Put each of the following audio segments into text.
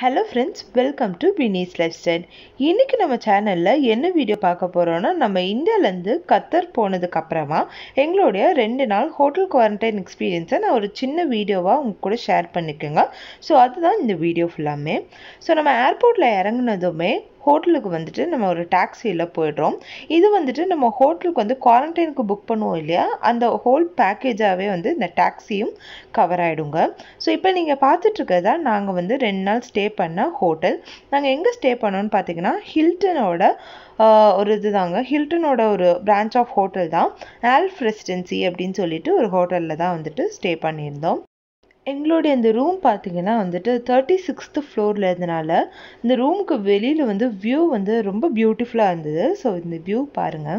hello friends welcome to Vinee's life style இன்றைக்கி நம்ம சேனலில் என்ன வீடியோ பார்க்க போகிறோன்னா நம்ம இந்தியாவிலேருந்து கத்தர் போனதுக்கு அப்புறமா எங்களுடைய ரெண்டு நாள் ஹோட்டல் குவாரண்டைன் எக்ஸ்பீரியன்ஸை நான் ஒரு சின்ன வீடியோவாக உங்க கூட ஷேர் பண்ணிக்கோங்க ஸோ அதுதான் இந்த வீடியோ ஃபுல்லாமே ஸோ நம்ம ஏர்போர்ட்டில் இறங்குனதுமே ஹோட்டலுக்கு வந்துட்டு நம்ம ஒரு டாக்ஸியில் போயிடுறோம் இது வந்துட்டு நம்ம ஹோட்டலுக்கு வந்து குவாரண்டைனுக்கு புக் பண்ணுவோம் இல்லையா அந்த ஹோல் பேக்கேஜாகவே வந்து இந்த டாக்ஸியும் கவர் ஆகிடுங்க ஸோ இப்போ நீங்கள் பார்த்துட்ருக்கதா நாங்கள் வந்து ரெண்டு நாள் ஸ்டே பண்ண ஹோட்டல் நாங்கள் எங்கே ஸ்டே பண்ணோன்னு பார்த்தீங்கன்னா ஹில்டனோட ஒரு இதுதாங்க ஹில்டனோட ஒரு பிரான்ச் ஆஃப் ஹோட்டல் தான் ஆல்ஃப் ரெசிடென்சி அப்படின்னு சொல்லிட்டு ஒரு ஹோட்டலில் தான் வந்துட்டு ஸ்டே பண்ணியிருந்தோம் எங்களுடைய இந்த ரூம் பார்த்தீங்கன்னா வந்துட்டு தேர்ட்டி சிக்ஸ்த்து ஃப்ளோரில் இருந்தனால இந்த ரூமுக்கு வெளியில் வந்து வியூ வந்து ரொம்ப பியூட்டிஃபுல்லாக இருந்தது ஸோ இந்த வியூ பாருங்கள்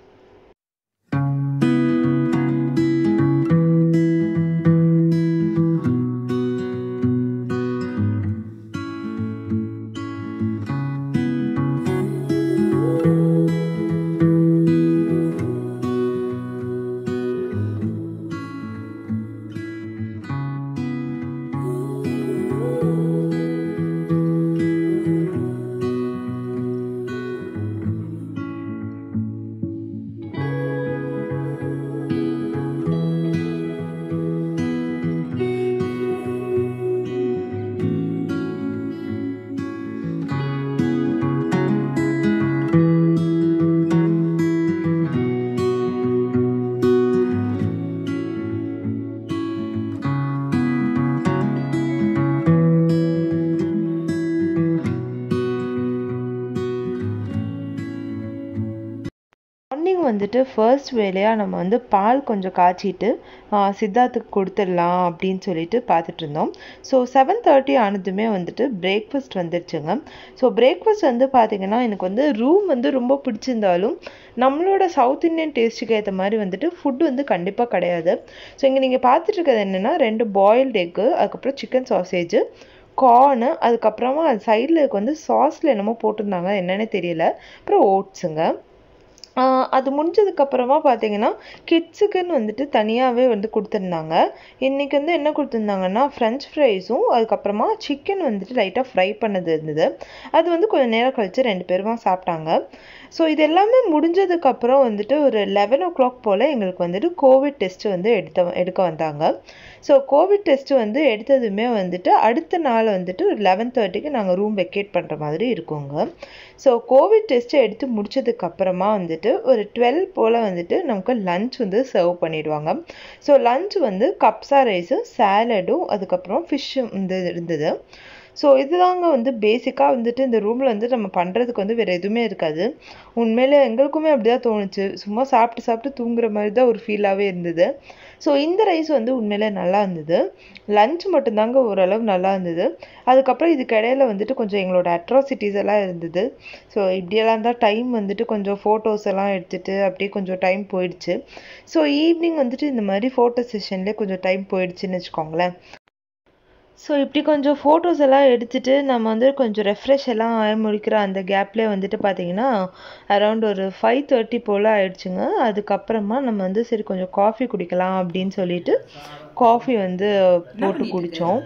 மார்னிங் வந்துட்டு ஃபர்ஸ்ட் வேலையாக நம்ம வந்து பால் கொஞ்சம் காய்ச்சிட்டு சித்தார்த்துக்கு கொடுத்துடலாம் அப்படின்னு சொல்லிட்டு பார்த்துட்டு இருந்தோம் ஸோ செவன் தேர்ட்டி ஆனதுமே வந்துட்டு பிரேக்ஃபாஸ்ட் வந்துருச்சுங்க ஸோ பிரேக்ஃபாஸ்ட் வந்து பார்த்திங்கன்னா எனக்கு வந்து ரூம் வந்து ரொம்ப பிடிச்சிருந்தாலும் நம்மளோட சவுத் இந்தியன் டேஸ்ட்டுக்கு ஏற்ற மாதிரி வந்துட்டு ஃபுட் வந்து கண்டிப்பாக கிடையாது ஸோ இங்கே நீங்கள் பார்த்துட்டு இருக்கிறது என்னென்னா ரெண்டு பாயில்டு எக்கு அதுக்கப்புறம் சிக்கன் சாசேஜு கார்னு அதுக்கப்புறமா அது சைடில் வந்து சாஸில் என்னமோ போட்டிருந்தாங்க என்னன்னே தெரியல அப்புறம் ஓட்ஸுங்க அது முடிஞ்சதுக்கப்புறமா பார்த்தீங்கன்னா கிட்ஸுக்குன்னு வந்துட்டு தனியாகவே வந்து கொடுத்துருந்தாங்க இன்றைக்கி வந்து என்ன கொடுத்துருந்தாங்கன்னா ஃப்ரெஞ்ச் ஃப்ரைஸும் அதுக்கப்புறமா சிக்கன் வந்துட்டு லைட்டாக ஃப்ரை பண்ணது இருந்தது அது வந்து கொஞ்சம் நேரம் கழித்து ரெண்டு பேருமா சாப்பிட்டாங்க ஸோ இது எல்லாமே முடிஞ்சதுக்கப்புறம் வந்துட்டு ஒரு லெவன் ஓ கிளாக் போல் எங்களுக்கு வந்துட்டு கோவிட் டெஸ்ட்டு வந்து எடுத்த எடுக்க வந்தாங்க ஸோ கோவிட் டெஸ்ட்டு வந்து எடுத்ததுமே வந்துட்டு அடுத்த நாள் வந்துட்டு ஒரு லெவன் தேர்ட்டிக்கு நாங்கள் ரூம் வெக்கேட் பண்ணுற மாதிரி இருக்கோங்க ஸோ கோவிட் டெஸ்ட்டு எடுத்து முடிச்சதுக்கப்புறமா வந்துட்டு ஒரு டுவெல் போல் வந்துட்டு நமக்கு லஞ்ச் வந்து சர்வ் பண்ணிடுவாங்க ஸோ லஞ்ச் வந்து கப்ஸா ரைஸும் சேலடும் அதுக்கப்புறம் ஃபிஷ்ஷும் வந்து இருந்தது ஸோ இதுதாங்க வந்து பேசிக்காக வந்துட்டு இந்த ரூமில் வந்து நம்ம பண்ணுறதுக்கு வந்து வேறு எதுவுமே இருக்காது உண்மையிலே எங்களுக்குமே அப்படி தான் தோணுச்சு சும்மா சாப்பிட்டு சாப்பிட்டு தூங்குற மாதிரி தான் ஒரு ஃபீலாகவே இருந்தது ஸோ இந்த ரைஸ் வந்து உண்மையிலே நல்லா இருந்தது லஞ்ச் மட்டும்தாங்க ஓரளவு நல்லா இருந்தது அதுக்கப்புறம் இதுக்கு இடையில வந்துட்டு கொஞ்சம் எங்களோட அட்ராசிட்டிஸ் எல்லாம் இருந்தது ஸோ இப்படியெல்லாம் தான் டைம் வந்துட்டு கொஞ்சம் ஃபோட்டோஸ் எல்லாம் எடுத்துகிட்டு அப்படியே கொஞ்சம் டைம் போயிடுச்சு ஸோ ஈவினிங் வந்துட்டு இந்த மாதிரி ஃபோட்டோ செஷன்லேயே கொஞ்சம் டைம் போயிடுச்சுன்னு வச்சுக்கோங்களேன் ஸோ இப்படி கொஞ்சம் ஃபோட்டோஸ் எல்லாம் எடுத்துகிட்டு நம்ம வந்து கொஞ்சம் ரெஃப்ரெஷ் எல்லாம் ஆய முடிக்கிற அந்த கேப்லேயே வந்துட்டு பார்த்தீங்கன்னா அரவுண்ட் ஒரு ஃபைவ் தேர்ட்டி போல் ஆயிடுச்சுங்க அதுக்கப்புறமா நம்ம வந்து சரி கொஞ்சம் காஃபி குடிக்கலாம் அப்படின்னு சொல்லிட்டு காஃபி வந்து போட்டு குடித்தோம்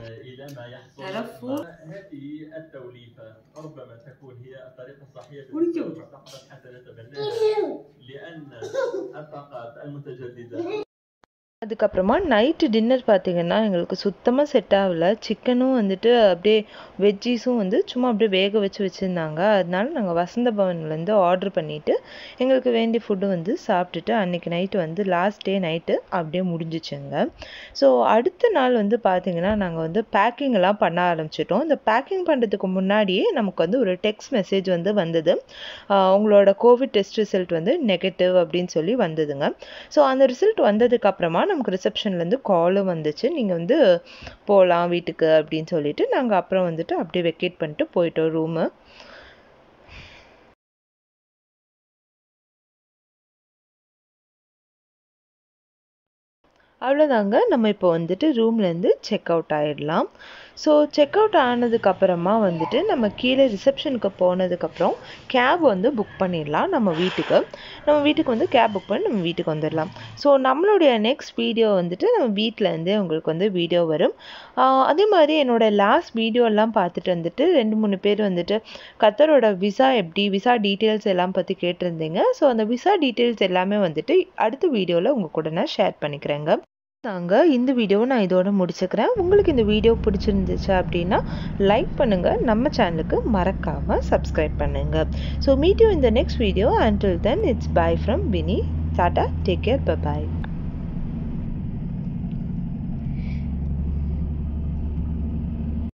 هذه التوليفة ربما تكون هي الطريقة الصحية للتحقق حتى نتبناها لأن الطاقات المتجددة அதுக்கப்புறமா நைட்டு டின்னர் பார்த்தீங்கன்னா எங்களுக்கு சுத்தமாக செட் ஆகல சிக்கனும் வந்துட்டு அப்படியே வெஜ்ஜீஸும் வந்து சும்மா அப்படியே வேக வச்சு வச்சுருந்தாங்க அதனால நாங்கள் வசந்த பவன்லேருந்து ஆர்டர் பண்ணிவிட்டு எங்களுக்கு வேண்டிய ஃபுட்டு வந்து சாப்பிட்டுட்டு அன்றைக்கி நைட்டு வந்து லாஸ்ட் டே நைட்டு அப்படியே முடிஞ்சிச்சுங்க ஸோ அடுத்த நாள் வந்து பார்த்திங்கன்னா நாங்கள் வந்து பேக்கிங் எல்லாம் பண்ண ஆரம்பிச்சிட்டோம் இந்த பேக்கிங் பண்ணுறதுக்கு முன்னாடியே நமக்கு வந்து ஒரு டெக்ஸ்ட் மெசேஜ் வந்து வந்தது உங்களோட கோவிட் டெஸ்ட் ரிசல்ட் வந்து நெகட்டிவ் அப்படின்னு சொல்லி வந்ததுங்க ஸோ அந்த ரிசல்ட் வந்ததுக்கப்புறமா நமக்கு ரிசப்ஷன்லேருந்து காலும் வந்துச்சு நீங்கள் வந்து போகலாம் வீட்டுக்கு அப்படின்னு சொல்லிட்டு நாங்கள் அப்புறம் வந்துட்டு அப்படியே வெக்கேட் பண்ணிட்டு போயிட்டோம் ரூமு அவ்வளோதாங்க நம்ம இப்போ வந்துட்டு ரூம்லேருந்து செக் அவுட் ஆகிடலாம் ஸோ செக் அவுட் ஆனதுக்கப்புறமா வந்துட்டு நம்ம கீழே ரிசப்ஷனுக்கு போனதுக்கப்புறம் கேப் வந்து புக் பண்ணிடலாம் நம்ம வீட்டுக்கு நம்ம வீட்டுக்கு வந்து கேப் புக் பண்ணி நம்ம வீட்டுக்கு வந்துடலாம் ஸோ நம்மளுடைய நெக்ஸ்ட் வீடியோ வந்துட்டு நம்ம வீட்டிலேருந்தே உங்களுக்கு வந்து வீடியோ வரும் ஆஹ் அதே மாதிரி என்னோட லாஸ்ட் வீடியோலாம் பார்த்துட்டு வந்துட்டு ரெண்டு மூணு பேர் வந்துட்டு கத்தரோட விசா எப்படி விசா டீட்டெயில்ஸ் எல்லாம் பற்றி கேட்டிருந்தீங்க ஸோ அந்த விசா டீட்டெயில்ஸ் எல்லாமே வந்துட்டு அடுத்த வீடியோவில் உங்கள் கூட நான் ஷேர் பண்ணிக்கிறேங்க தாங்க இந்த வீடியோவை நான் இதோட முடிச்சுக்கிறேன் உங்களுக்கு இந்த வீடியோ பிடிச்சிருந்துச்சு அப்படின்னா லைக் பண்ணுங்கள் நம்ம சேனலுக்கு மறக்காமல் சப்ஸ்கிரைப் பண்ணுங்கள் ஸோ மீட் யூ இந்த next video until then it's bye from Vinny டாட்டா டேக் கேர் bye